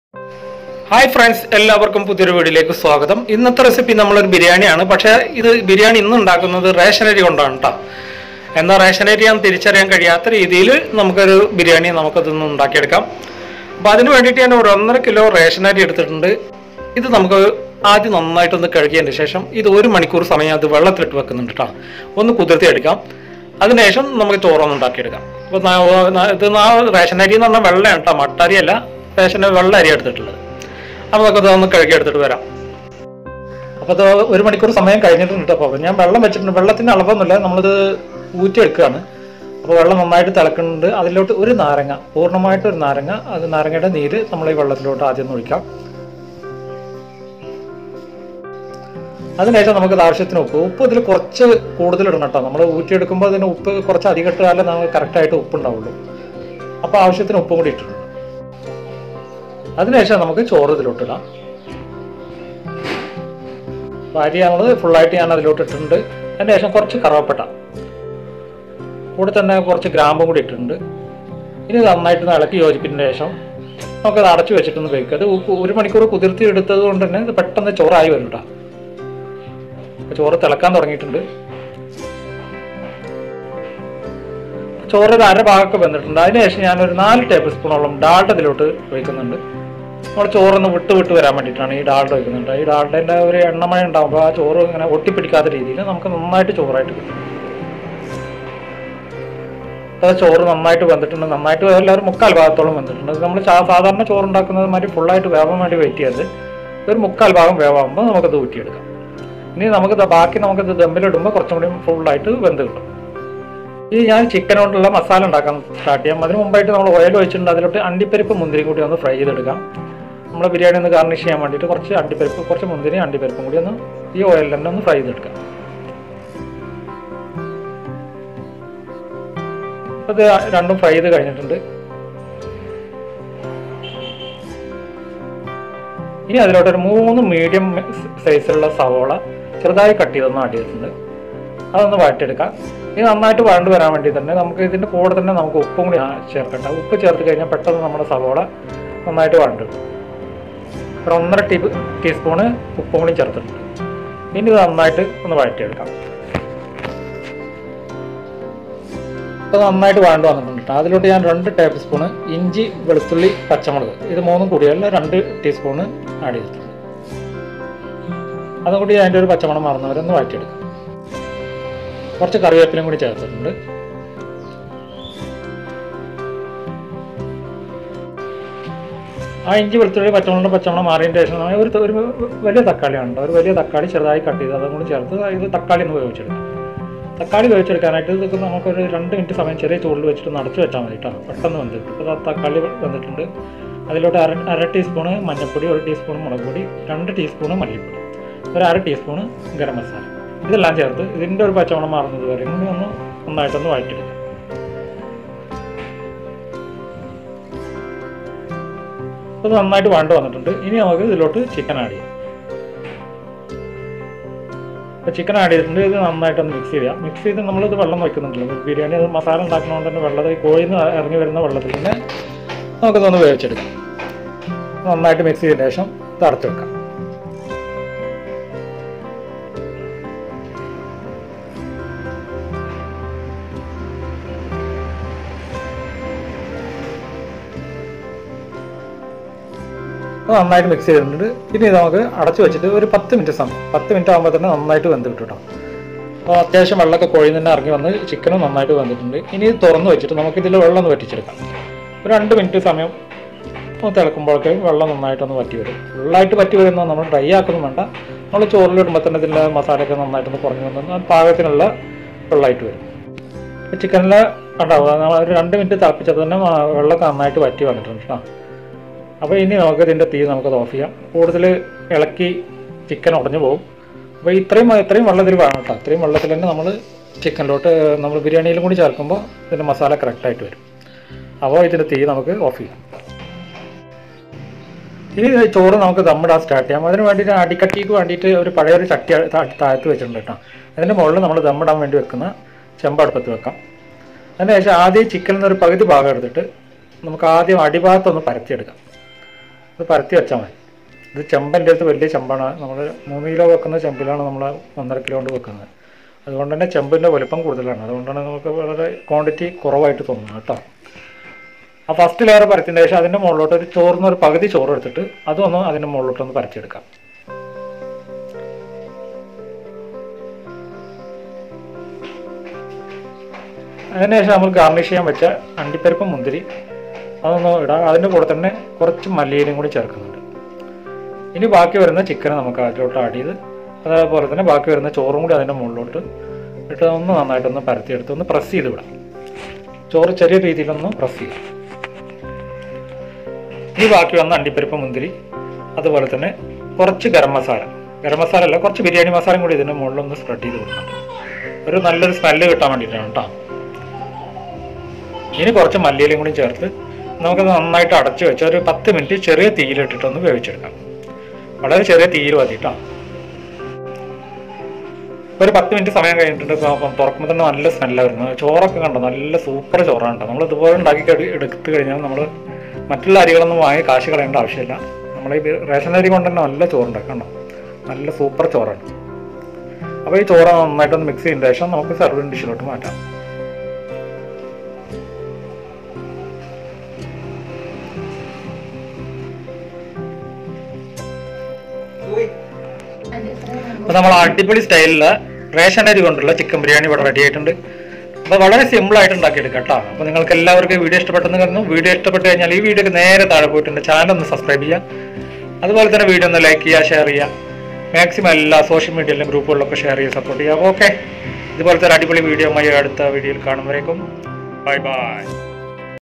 Hi friends എല്ലാവർക്കും പുതിയൊരു വീഡിയോയിലേക്ക് സ്വാഗതം ഇന്നത്തെ റെസിപ്പി നമ്മളൊരു ബിരിയാണിയാണ് പക്ഷേ ഇത് ബിരിയാണി ഇന്ന് ഉണ്ടാക്കുന്നത് റേഷൻ അരി കൊണ്ടാണ് കേട്ടോ എന്നാൽ റേഷൻ അരി ഞാൻ തിരിച്ചറിയാൻ കഴിയാത്ത രീതിയിൽ നമുക്കൊരു ബിരിയാണി നമുക്കതൊന്ന് ഉണ്ടാക്കിയെടുക്കാം അപ്പോൾ അതിന് വേണ്ടിയിട്ട് ഞാൻ ഒരു ഒന്നര കിലോ റേഷൻ അരി എടുത്തിട്ടുണ്ട് ഇത് നമുക്ക് ആദ്യം നന്നായിട്ടൊന്ന് കഴുകിയതിന് ശേഷം ഇത് ഒരു മണിക്കൂർ സമയം അത് വെള്ളത്തിലിട്ട് വെക്കുന്നുണ്ട് കേട്ടോ ഒന്ന് കുതിർത്തി എടുക്കാം അതിനുശേഷം നമുക്ക് ചോറൊന്ന് ഉണ്ടാക്കിയെടുക്കാം അപ്പോൾ ഇത് നാ- റേഷൻ അരി എന്ന് പറഞ്ഞാൽ വെള്ളയാണ് കേട്ടോ മട്ടരിയല്ല റേഷൻ വെള്ള അരി എടുത്തിട്ടുള്ളത് അപ്പോൾ നമുക്ക് അതൊന്ന് കഴുകി എടുത്തിട്ട് വരാം അപ്പോൾ അത് ഒരു മണിക്കൂർ സമയം കഴിഞ്ഞിട്ടുണ്ട് അപ്പോൾ ഞാൻ വെള്ളം വെച്ചിട്ടുണ്ട് വെള്ളത്തിൻ്റെ അളവൊന്നുമില്ല നമ്മളിത് ഊറ്റിയെടുക്കുകയാണ് അപ്പോൾ വെള്ളം നന്നായിട്ട് തിളക്കുന്നുണ്ട് അതിലോട്ട് ഒരു നാരങ്ങ പൂർണ്ണമായിട്ട് ഒരു നാരങ്ങ അത് നാരങ്ങയുടെ നീര് നമ്മൾ ഈ വെള്ളത്തിലോട്ട് ആദ്യം ഒന്ന് ഒഴിക്കാം അതിനുശേഷം നമുക്ക് ഇത് ആവശ്യത്തിന് ഉപ്പ് ഉപ്പ് ഇതിൽ കുറച്ച് കൂടുതൽ ഇടണം കേട്ടോ നമ്മൾ ഊറ്റിയെടുക്കുമ്പോൾ അതിന് ഉപ്പ് കുറച്ച് അധികം ഇട്ടാലേ നമുക്ക് കറക്റ്റായിട്ട് ഉപ്പ് ഉണ്ടാവുള്ളൂ അപ്പോൾ ആവശ്യത്തിന് ഉപ്പും കൂടി ഇട്ടിട്ടുണ്ട് അതിനുശേഷം നമുക്ക് ചോറ് ഇതിലോട്ട് ഇടാം അപ്പോൾ അരി നമ്മൾ ഫുള്ളായിട്ട് ഞാൻ അതിലോട്ട് ഇട്ടിട്ടുണ്ട് അതിന് ശേഷം കുറച്ച് കറുവപ്പട്ട കൂടെ തന്നെ കുറച്ച് ഗ്രാമ്പും കൂടി ഇട്ടിട്ടുണ്ട് ഇനി ഇത് നന്നായിട്ട് ഒന്ന് ഇളക്കി യോജിപ്പിച്ചതിന് ശേഷം നമുക്കത് അടച്ചു വെച്ചിട്ടൊന്ന് കഴിക്കുക അത് ഉപ്പ് ഒരു മണിക്കൂർ കുതിർത്തി എടുത്തത് കൊണ്ട് തന്നെ ഇത് പെട്ടെന്ന് ചോറായി വരും കേട്ടോ അപ്പോൾ ചോറ് തിളക്കാൻ തുടങ്ങിയിട്ടുണ്ട് ചോറ് ഒരു അര ഭാഗമൊക്കെ വെന്തിട്ടുണ്ട് അതിനുശേഷം ഞാനൊരു നാല് ടേബിൾ സ്പൂണോളം ഡാൾഡ ഇതിലോട്ട് ഒഴിക്കുന്നുണ്ട് നമ്മൾ ചോറൊന്ന് വിട്ട് വിട്ട് വരാൻ വേണ്ടിയിട്ടാണ് ഈ ഡാൾഡ ഒഴിക്കുന്നുണ്ട് ഈ ഡാൾഡേൻ്റെ ഒരു എണ്ണമഴ ഉണ്ടാകുമ്പോൾ ആ ചോറ് ഇങ്ങനെ ഒട്ടിപ്പിടിക്കാത്ത രീതിയിൽ നമുക്ക് നന്നായിട്ട് ചോറായിട്ട് കിട്ടും അപ്പോൾ ചോറ് നന്നായിട്ട് വെന്തിട്ടുണ്ട് നന്നായിട്ട് എല്ലാവരും മുക്കാൽ ഭാഗത്തോളം വെന്തിട്ടുണ്ട് അത് നമ്മൾ സാ- സാധാരണ ചോറ് ഉണ്ടാക്കുന്നത് മാതിരി ഫുള്ളായിട്ട് വേവാൻ വേണ്ടി വെയിറ്റ് ചെയ്യരുത് ഒരു മുക്കാൽ ഭാഗം വേവാകുമ്പോൾ നമുക്കത് ഊറ്റിയെടുക്കാം ഇനി നമുക്ക് ദാ ബാക്കി നമുക്കത് ദമ്മിലിടുമ്പോൾ കുറച്ചും കൂടി ഫുള്ളായിട്ട് വെന്ത് കിട്ടും ഈ ഞാൻ ചിക്കൻ കൊണ്ടുള്ള മസാല ഉണ്ടാക്കാൻ സ്റ്റാർട്ട് ചെയ്യാം അതിന് മുമ്പായിട്ട് നമ്മൾ ഓയിൽ ഒഴിച്ചിട്ടുണ്ട് അതിലോട്ട് അണ്ടിപ്പരിപ്പ് മുന്തിരി കൂടി ഒന്ന് ഫ്രൈ ചെയ്തെടുക്കാം നമ്മൾ ബിരിയാണി ഒന്ന് ഗാർണിഷ് ചെയ്യാൻ വേണ്ടിയിട്ട് കുറച്ച് അണ്ടിപ്പരിപ്പ് കുറച്ച് മുന്തിരി അണ്ടിപ്പരിപ്പും കൂടി ഒന്ന് ഈ ഓയിലിൽ തന്നെ ഒന്ന് ഫ്രൈ ചെയ്തെടുക്കാം അപ്പോൾ ഇത് രണ്ടും ഫ്രൈ ചെയ്ത് കഴിഞ്ഞിട്ടുണ്ട് ഇനി അതിലോട്ട് ഒരു മൂന്ന് മീഡിയം സൈസിലുള്ള സവോള ചെറുതായി കട്ട് ചെയ്തൊന്ന് ആഡ് ചെയ്തിട്ടുണ്ട് അതൊന്ന് വഴറ്റിയെടുക്കാം ഇത് നന്നായിട്ട് വഴണ്ട് വരാൻ വേണ്ടി തന്നെ നമുക്ക് ഇതിൻ്റെ കൂടെ തന്നെ നമുക്ക് ഉപ്പും കൂടി ആ- ചേർക്കണ്ട ഉപ്പ് ചേർത്ത് കഴിഞ്ഞാൽ പെട്ടെന്ന് നമ്മുടെ സവോള നന്നായിട്ട് വഴണ്ട് കിട്ടും. ഒരു ഒന്നര ടീ ടീസ്പൂണ് ഉപ്പും കൂടി ചേർത്തിട്ടുണ്ട് ഇനി ഇത് നന്നായിട്ട് ഒന്ന് വഴറ്റിയെടുക്കാം ഇപ്പോൾ നന്നായിട്ട് വഴണ്ട് വന്നിട്ടുണ്ട് ട്ടോ. അതിലോട്ട് ഞാൻ രണ്ട് ടേബിൾ സ്പൂണ് ഇഞ്ചി വെളുത്തുള്ളി പച്ചമുളക് ഇത് മൂന്നും കൂടിയല്ല രണ്ട് ടീസ്പൂണ് ആഡ് ചെയ്തിട്ടുണ്ട് അതും കൂടി അതിൻ്റെ ഒരു പച്ചമണം മറന്നവരൊന്ന് വഴറ്റിയെടുക്കാം കുറച്ച് കറിവേപ്പിലയും കൂടി ചേർത്തിട്ടുണ്ട് ആ ഇഞ്ചി വെളുത്തുള്ളി പച്ചമുളക് പച്ചമുളക് മാറിയതിന് ശേഷം നമ്മൾ ഒരു ഒരു വലിയ തക്കാളിയാണ് കേട്ടോ ഒരു വലിയ തക്കാളി ചെറുതായി കട്ട് ചെയ്ത് അതും കൂടി ചേർത്ത് ഇത് തക്കാളി ഒന്ന് വേവിച്ചെടുക്കാം തക്കാളി വേവിച്ചെടുക്കാനായിട്ട് ഇതൊക്കെ നമുക്കൊരു രണ്ട് മിനിറ്റ് സമയം ചെറിയ ചൂടിൽ വെച്ചിട്ട് നടച്ചു വെച്ചാൽ മതി കേട്ടോ പെട്ടെന്ന് വെന്ത് കിട്ടും ഇപ്പോൾ തക്കാളി വെന്തിട്ടുണ്ട് അതിലോട്ട് അര അര ടീസ്പൂണ് മഞ്ഞൾപ്പൊടി ഒരു ടീസ്പൂൺ മുളക് പൊടി രണ്ട് ടീസ്പൂണ് മല്ലിപ്പൊടി ഒരു അര ടീസ്പൂണ് ഗരം മസാല ഇതെല്ലാം ചേർത്ത് ഇതിൻ്റെ ഒരു പച്ചമണം മാറുന്നത് വരെ കൂടി ഒന്ന് നന്നായിട്ടൊന്ന് വഴറ്റിയെടുക്കാം അത് നന്നായിട്ട് വഴണ്ട് വന്നിട്ടുണ്ട് ഇനി നമുക്ക് ഇതിലോട്ട് ചിക്കൻ ആഡ് ചെയ്യാം അപ്പോൾ ചിക്കൻ ആഡ് ചെയ്തിട്ടുണ്ട് ഇത് നന്നായിട്ടൊന്ന് മിക്സ് ചെയ്യാം മിക്സ് ചെയ്ത് നമ്മളിത് വെള്ളം വയ്ക്കുന്നുണ്ടല്ലോ ബിരിയാണി അത് മസാല ഉണ്ടാക്കുന്നതുകൊണ്ട് തന്നെ വെള്ളത്തിൽ കോഴിയിൽ നിന്ന് ഇറങ്ങി വരുന്ന വെള്ളത്തിൽ തന്നെ നമുക്കിതൊന്ന് വേവിച്ചെടുക്കാം നന്നായിട്ട് മിക്സ് ചെയ്തതിന് ശേഷം ഇത് അടച്ചു വെക്കാം അത് നന്നായിട്ട് മിക്സ് ചെയ്തിട്ടുണ്ട് ഇനി ഇത് നമുക്ക് അടച്ചു വെച്ചിട്ട് ഒരു പത്ത് മിനിറ്റ് സമയം പത്ത് മിനിറ്റ് ആകുമ്പോൾ തന്നെ നന്നായിട്ട് വെന്ത് കിട്ടും കേട്ടോ അപ്പോൾ അത്യാവശ്യം വെള്ളമൊക്കെ കോഴിയിൽ നിന്ന് ഇറങ്ങി വന്ന് ചിക്കനും നന്നായിട്ട് വെന്തിട്ടുണ്ട് ഇനി ഇത് തുറന്ന് വെച്ചിട്ട് നമുക്ക് ഇതിൽ വെള്ളം ഒന്ന് വറ്റിച്ചെടുക്കാം ഒരു രണ്ട് മിനിറ്റ് സമയം ഒന്ന് തിളക്കുമ്പോഴൊക്കെ വെള്ളം നന്നായിട്ടൊന്ന് വറ്റി വരും ഫുള്ളായിട്ട് വറ്റി വരുന്നത് നമ്മൾ ഡ്രൈ ആക്കൊന്നും വേണ്ട നമ്മൾ ചോറിലിടുമ്പോൾ തന്നെ ഇതിൻ്റെ മസാലയൊക്കെ നന്നായിട്ടൊന്ന് കുറഞ്ഞു വന്ന് അത് പാകത്തിനുള്ള വെള്ളമായിട്ട് വരും ചിക്കനിൽ ഉണ്ടാവും നമ്മൾ ഒരു രണ്ട് മിനിറ്റ് തിളപ്പിച്ചത് തന്നെ ആ വെള്ളമൊക്കെ നന്നായിട്ട് വറ്റി വന്നിട്ടുണ്ട് കേട്ടോ അപ്പോൾ ഇനി നമുക്ക് ഇതിൻ്റെ തീ നമുക്കത് ഓഫ് ചെയ്യാം കൂടുതൽ ഇളക്കി ചിക്കൻ ഉടഞ്ഞു പോകും അപ്പോൾ ഇത്രയും ഇത്രയും വെള്ളം ഇതിൽ വേണം കേട്ടോ ഇത്രയും വെള്ളത്തിൽ തന്നെ നമ്മൾ ചിക്കനിലോട്ട് നമ്മൾ ബിരിയാണിയിലും കൂടി ചേർക്കുമ്പോൾ ഇതിൻ്റെ മസാല കറക്റ്റായിട്ട് വരും അപ്പോൾ ഇതിൻ്റെ തീ നമുക്ക് ഓഫ് ചെയ്യാം ഇനി ഇത് ചോറ് നമുക്ക് ദമ്മിടാൻ സ്റ്റാർട്ട് ചെയ്യാം അതിന് വേണ്ടിയിട്ട് അടിക്കട്ടിക്ക് വേണ്ടിയിട്ട് ഒരു പഴയൊരു ചട്ടി താ- താഴത്ത് വെച്ചിട്ടുണ്ട് കേട്ടോ അതിൻ്റെ മുകളിൽ നമ്മൾ ദമ്മിടാൻ വേണ്ടി വെക്കുന്ന ചെമ്പടുപ്പത്ത് വെക്കാം അതിന് ശേഷം ആദ്യം ചിക്കനിൽ നിന്ന് ഒരു പകുതി ഭാഗം എടുത്തിട്ട് നമുക്ക് ആദ്യം അടിഭാഗത്തൊന്ന് പരത്തിയെടുക്കാം ഇത് പരത്തി വെച്ചാൽ മതി ഇത് ചെമ്പൻ്റെ അടുത്ത് വലിയ ചെമ്പാണ് നമ്മൾ മൂന്ന് കിലോ വെക്കുന്ന ചെമ്പിലാണ് നമ്മൾ ഒന്നര കിലോ കൊണ്ട് വെക്കുന്നത് അതുകൊണ്ട് തന്നെ ചെമ്പിൻ്റെ വലുപ്പം കൂടുതലാണ് അതുകൊണ്ടാണ് നമുക്ക് വളരെ ക്വാണ്ടിറ്റി കുറവായിട്ട് തോന്നുന്നത് കേട്ടോ ആ ഫസ്റ്റ് ലെയർ പരത്തിയതിന് ശേഷം അതിൻ്റെ മുകളിലോട്ട് ഒരു ചോറിന് ഒരു പകുതി ചോറ് എടുത്തിട്ട് അതൊന്ന് അതിൻ്റെ മുകളിലോട്ടൊന്ന് പരത്തിയെടുക്കാം അതിനുശേഷം നമ്മൾ ഗാർണിഷ് ചെയ്യാൻ വെച്ച അണ്ടിപ്പരിപ്പ് മുന്തിരി അതൊന്ന് ഇടാം അതിൻ്റെ കൂടെ തന്നെ കുറച്ച് മല്ലിയിലും കൂടി ചേർക്കുന്നുണ്ട് ഇനി ബാക്കി വരുന്ന ചിക്കൻ നമുക്ക് അതിലോട്ട് ആഡ് ചെയ്ത് അതേപോലെ തന്നെ ബാക്കി വരുന്ന ചോറും കൂടി അതിൻ്റെ മുകളിലോട്ട് ഇട്ട് ഒന്ന് നന്നായിട്ടൊന്ന് പരത്തിയെടുത്ത് ഒന്ന് പ്രസ് ചെയ്ത് വിടാം ചോറ് ചെറിയ രീതിയിലൊന്ന് പ്രസ് ചെയ്യാം ഇനി ബാക്കി വന്ന അണ്ടിപ്പരിപ്പ് മുന്തിരി അതുപോലെ തന്നെ കുറച്ച് ഗരം മസാല ഗരം മസാല അല്ല കുറച്ച് ബിരിയാണി മസാലയും കൂടി ഇതിൻ്റെ മുകളിലൊന്ന് സ്പ്രെഡ് ചെയ്ത് കൊടുക്കുന്നുണ്ട് ഒരു നല്ലൊരു സ്മെല്ല് കിട്ടാൻ വേണ്ടിയിട്ടാണ് കേട്ടോ ഇനി കുറച്ച് മല്ലിയിലയും കൂടി ചേർത്ത് നമുക്ക് നന്നായിട്ട് അടച്ചു വെച്ച് ഒരു പത്ത് മിനിറ്റ് ചെറിയ തീയിലിട്ടിട്ടൊന്ന് വേവിച്ചെടുക്കാം വളരെ ചെറിയ തീയിൽ മതി കേട്ടോ ഒരു പത്ത് മിനിറ്റ് സമയം കഴിഞ്ഞിട്ടുണ്ട് ഇപ്പൊ അപ്പം തുറക്കുമ്പോൾ തന്നെ നല്ല സ്മെല്ലാണ് വരുന്നത് ചോറൊക്കെ കണ്ടോ നല്ല സൂപ്പർ ചോറാണ് കേട്ടോ നമ്മൾ ഇതുപോലെ ഉണ്ടാക്കി കഴി- എടുത്ത് കഴിഞ്ഞാൽ നമ്മൾ മറ്റുള്ള അരികളൊന്നും വാങ്ങി കാശ് കളയേണ്ട ആവശ്യമില്ല നമ്മൾ ഈ റേഷൻ അരി കൊണ്ട് തന്നെ നല്ല ചോറുണ്ടാക്കാം കണ്ടോ നല്ല സൂപ്പർ ചോറാണ് അപ്പോൾ ഈ ചോറ് നന്നായിട്ടൊന്ന് മിക്സ് ചെയ്തതിന് ശേഷം നമുക്ക് സർവിങ് ഡിഷിലോട്ട് മാറ്റാം അപ്പോൾ നമ്മൾ അടിപൊളി സ്റ്റൈലിൽ റേഷൻ അരി കൊണ്ടുള്ള ചിക്കൻ ബിരിയാണി ഇവിടെ റെഡി ആയിട്ടുണ്ട് അപ്പോൾ വളരെ സിമ്പിൾ ആയിട്ട് ഉണ്ടാക്കിയെടുക്കാം കേട്ടോ അപ്പോൾ നിങ്ങൾക്ക് എല്ലാവർക്കും വീഡിയോ ഇഷ്ടപ്പെട്ടെന്ന് കരുതുന്നു വീഡിയോ ഇഷ്ടപ്പെട്ട് കഴിഞ്ഞാൽ ഈ വീഡിയോക്ക് നേരെ താഴെ പോയിട്ടുണ്ട് ചാനൽ ഒന്ന് സബ്സ്ക്രൈബ് ചെയ്യുക അതുപോലെ തന്നെ വീഡിയോ ഒന്ന് ലൈക്ക് ചെയ്യുക ഷെയർ ചെയ്യുക മാക്സിമം എല്ലാ സോഷ്യൽ മീഡിയയിലും ഗ്രൂപ്പുകളിലൊക്കെ ഷെയർ ചെയ്ത് സപ്പോർട്ട് ചെയ്യുക ഓക്കെ ഇതുപോലത്തെ ഒരു അടിപൊളി വീഡിയോ അടുത്ത വീഡിയോയിൽ കാണുമ്പോഴേക്കും ബൈ ബൈ